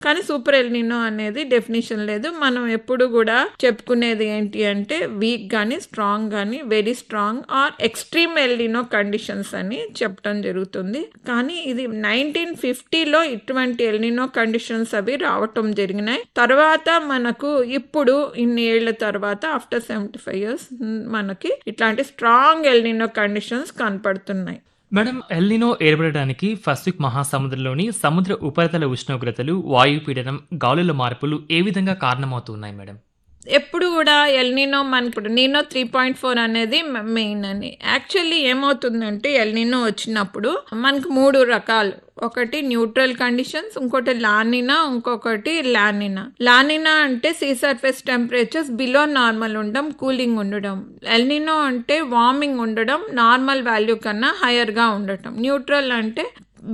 కానీ super El Niño అనేది definition లేదు మనం ఎప్పుడు కూడా చెప్పుకునేది ఏంటి అంటే వీక్ గానీ స్ట్రాంగ్ గానీ very strong or extreme El Niño conditions అని చెప్పడం జరుగుతుంది కానీ ఇది నైన్టీన్ ఫిఫ్టీలో ఇటువంటి ఎల్నినో కండిషన్స్ అవి రావటం జరిగినాయి తర్వాత మనకు ఇప్పుడు ఇన్ని ఏళ్ల తర్వాత ఆఫ్టర్ సెవెంటీ ఫైవ్ ఇయర్స్ మనకి ఇట్లాంటి స్ట్రాంగ్ ఎల్నినో కండిషన్స్ కనపడుతున్నాయి మేడం ఎల్నినో ఏర్పడడానికి పసిఫిక్ మహాసముద్రంలోని సముద్ర ఉపరితల ఉష్ణోగ్రతలు వాయుపీడనం గాలుల మార్పులు ఏ విధంగా కారణమవుతున్నాయి మేడం ఎప్పుడు కూడా ఎల్నినో మన ఇప్పుడు నీనో త్రీ పాయింట్ ఫోర్ అనేది మెయిన్ అని యాక్చువల్లీ ఏమవుతుందంటే ఎల్నినో వచ్చినప్పుడు మనకు మూడు రకాలు ఒకటి న్యూట్రల్ కండిషన్స్ ఇంకోటి లానినా ఇంకొకటి లానినా లానినా అంటే sea surface temperatures below normal ఉండడం కూలింగ్ ఉండడం ఎల్నినో అంటే వార్మింగ్ ఉండడం నార్మల్ వాల్యూ కన్నా హయ్యర్గా ఉండటం న్యూట్రల్ అంటే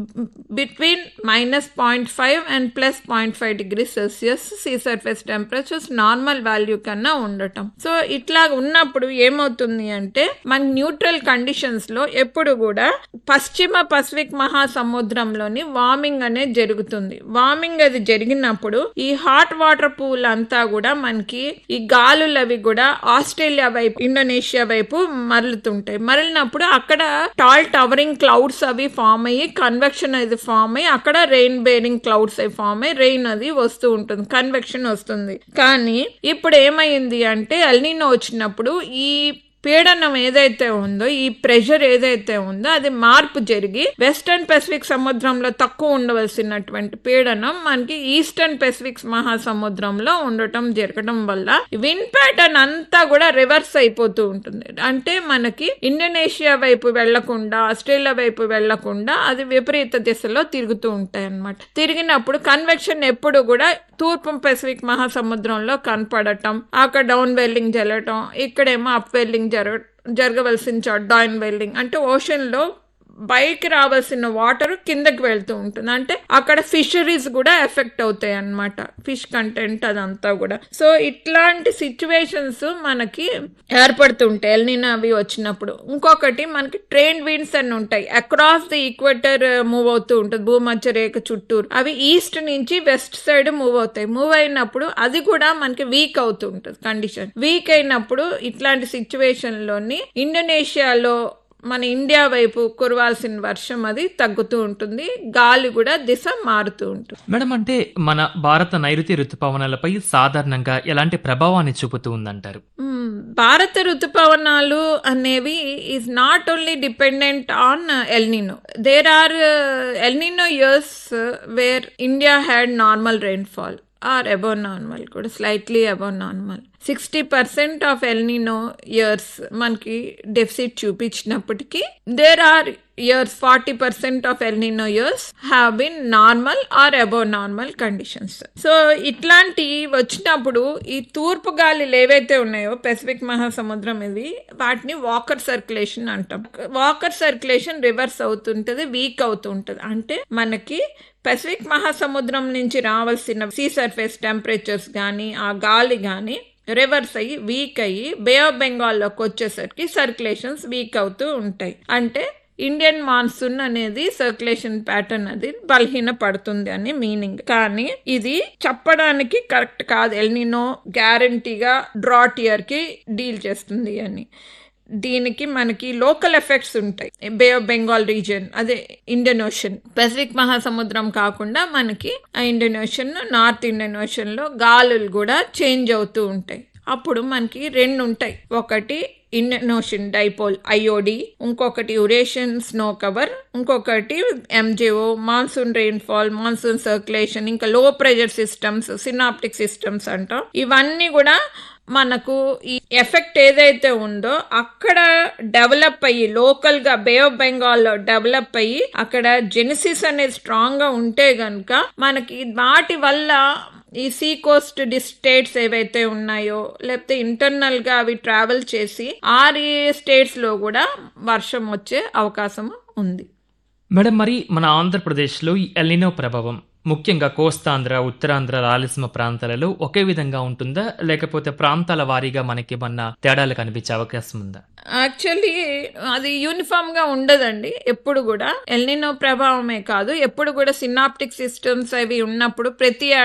between minus point five and plus point five degree Celsius sea surface temperatures normal value కన్నా ఉండటం సో ఇట్లా ఉన్నప్పుడు ఏమవుతుంది అంటే మన న్యూట్రల్ కండిషన్స్ లో ఎప్పుడు కూడా పశ్చిమ పసిఫిక్ మహాసముద్రంలోని వార్మింగ్ అనేది జరుగుతుంది వార్మింగ్ అది జరిగినప్పుడు ఈ హాట్ వాటర్ పూల్ అంతా కూడా మనకి ఈ గాలులు అవి కూడా ఆస్ట్రేలియా వైపు ఇండోనేషియా వైపు మరలుతుంటాయి మరలినప్పుడు అక్కడ టాల్ టవరింగ్ క్లౌడ్స్ అవి ఫామ్ అయ్యి కన్వెక్షన్ అది ఫామ్ అయ్యి అక్కడ రెయిన్ బేరింగ్ క్లౌడ్స్ అవి ఫామ్ అయ్యి రెయిన్ అది వస్తూ ఉంటుంది కన్వెక్షన్ వస్తుంది కానీ ఇప్పుడు ఏమైంది అంటే అల్నీనో వచ్చినప్పుడు ఈ పీడనం ఏదైతే ఉందో ఈ ప్రెషర్ ఏదైతే ఉందో అది మార్పు జరిగి వెస్టర్న్ పెసిఫిక్ సముద్రంలో తక్కువ ఉండవలసినటువంటి పీడనం మనకి ఈస్టర్న్ పెసిఫిక్ మహాసముద్రంలో ఉండటం జరగడం వల్ల విన్ ప్యాటర్న్ అంతా కూడా రివర్స్ అయిపోతూ ఉంటుంది అంటే మనకి ఇండోనేషియా వైపు వెళ్లకుండా ఆస్ట్రేలియా వైపు వెళ్లకుండా అది విపరీత దిశలో తిరుగుతూ ఉంటాయి అన్నమాట తిరిగినప్పుడు కన్వెక్షన్ ఎప్పుడు కూడా తూర్పు పెసిఫిక్ మహాసముద్రంలో కనపడటం అక్కడ డౌన్ వెల్లింగ్ జరగటం ఇక్కడేమో అప్ వెల్లింగ్ జరగ జరగవలసిన చోట డౌన్ వెల్లింగ్ అంటే ఓషన్లో పైకి రావాల్సిన వాటర్ కిందకి వెళ్తూ ఉంటుంది అంటే అక్కడ ఫిషరీస్ కూడా ఎఫెక్ట్ అవుతాయి అన్నమాట ఫిష్ కంటెంట్ అదంతా కూడా సో ఇట్లాంటి సిచ్యువేషన్స్ మనకి ఏర్పడుతుంటాయి ఎల్నినా అవి వచ్చినప్పుడు ఇంకొకటి మనకి ట్రైన్ విండ్స్ అని ఉంటాయి అక్రాస్ ది ఈక్వేటర్ మూవ్ అవుతూ ఉంటుంది భూమధ్య రేఖ చుట్టూరు అవి ఈస్ట్ నుంచి వెస్ట్ సైడ్ మూవ్ అవుతాయి మూవ్ అయినప్పుడు అది కూడా మనకి వీక్ అవుతూ ఉంటుంది కండిషన్ వీక్ అయినప్పుడు ఇట్లాంటి సిచ్యువేషన్ లోని ఇండోనేషియాలో మన ఇండియా వైపు కురవాల్సిన వర్షం అది తగ్గుతూ ఉంటుంది గాలి కూడా దిశ మారుతూ ఉంటుంది మేడం అంటే మన భారత నైరుతి ఋతుపవనాలపై సాధారణంగా ఎలాంటి ప్రభావాన్ని చూపుతూ ఉందంటారు మ్మ్. భారత ఋతుపవనాలు అనేవి is not only dependent on El Niño there are El Niño years where India had normal rainfall or above normal కూడా slightly above normal sixty percent of El Niño years మనకి డెఫిసిట్ చూపించినప్పటికీ there are years forty percent of El Niño years have been normal or above normal conditions so ఇట్లాంటి వచ్చినప్పుడు ఈ తూర్పు గాలిలు ఏవైతే ఉన్నాయో Pacific మహాసముద్రం ఇది వాటిని వాకర్ సర్క్యులేషన్ అంటాం వాకర్ సర్క్యులేషన్ రివర్స్ అవుతుంటది వీక్ అవుతుంటది అంటే మనకి పెసిఫిక్ మహాసముద్రం నుంచి రావాల్సిన సీ సర్ఫేస్ టెంపరేచర్స్ కానీ ఆ గాలి కానీ రివర్స్ అయ్యి వీక్ అయ్యి బే ఆఫ్ బెంగాల్లోకి వచ్చేసరికి సర్క్యులేషన్స్ వీక్ అవుతూ ఉంటాయి అంటే ఇండియన్ మాన్సూన్ అనేది సర్క్యులేషన్ ప్యాటర్న్ అది బలహీన పడుతుంది అని మీనింగ్ కానీ ఇది చెప్పడానికి కరెక్ట్ కాదు ఎల్నినో గ్యారంటీగా డ్రాట్ ఇయర్ కి డీల్ చేస్తుంది అని దీనికి మనకి లోకల్ ఎఫెక్ట్స్ ఉంటాయి బే ఆఫ్ బెంగాల్ రీజియన్ అదే ఇండియన్ ఓషన్ పెసిఫిక్ మహాసముద్రం కాకుండా మనకి ఆ Indian Ocean North Indian Ocean లో గాలులు కూడా చేంజ్ అవుతూ ఉంటాయి అప్పుడు మనకి రెండు ఉంటాయి ఒకటి ఇండియన్ ఓషన్ డైపోల్ ఐఓడి ఇంకొకటి యురేషియన్ స్నో కవర్ ఇంకొకటి MJO monsoon rainfall monsoon circulation ఇంకా low pressure systems synaptic systems అంటాం ఇవన్నీ కూడా మనకు ఈ ఎఫెక్ట్ ఏదైతే ఉందో అక్కడ డెవలప్ అయ్యి లోకల్ గా బే ఆఫ్ బెంగాల్ లో డెవలప్ అయ్యి అక్కడ జెనిసిస్ అనేది స్ట్రాంగ్ గా ఉంటే గనుక మనకి వాటి వల్ల ఈ సీ కోస్ట్ స్టేట్స్ ఏవైతే ఉన్నాయో లేకపోతే ఇంటర్నల్ గా అవి ట్రావెల్ చేసి ఆ స్టేట్స్ లో కూడా వర్షం వచ్చే అవకాశం ఉంది మేడం మరి మన ఆంధ్రప్రదేశ్లో ఈ ఎల్నినో ప్రభావం ముఖ్యంగా కోస్తాంధ్ర, ఉత్తరాంధ్ర, రాయలసీమ ప్రాంతాలలో ఒకే విధంగా ఉంటుందా? లేకపోతే ప్రాంతాల వారీగా మనకేమన్నా తేడాలు కనిపించే అవకాశం ఉందా? యాక్చువల్లీ అది యూనిఫామ్‌గా ఉండదండి ఎప్పుడు గూడా. ఎల్‌నినో ప్రభావమే కాదు. ఎప్పుడు గూడా సినాప్టిక్ సిస్టమ్స్ అవి ఉన్నప్పుడు ప్రతి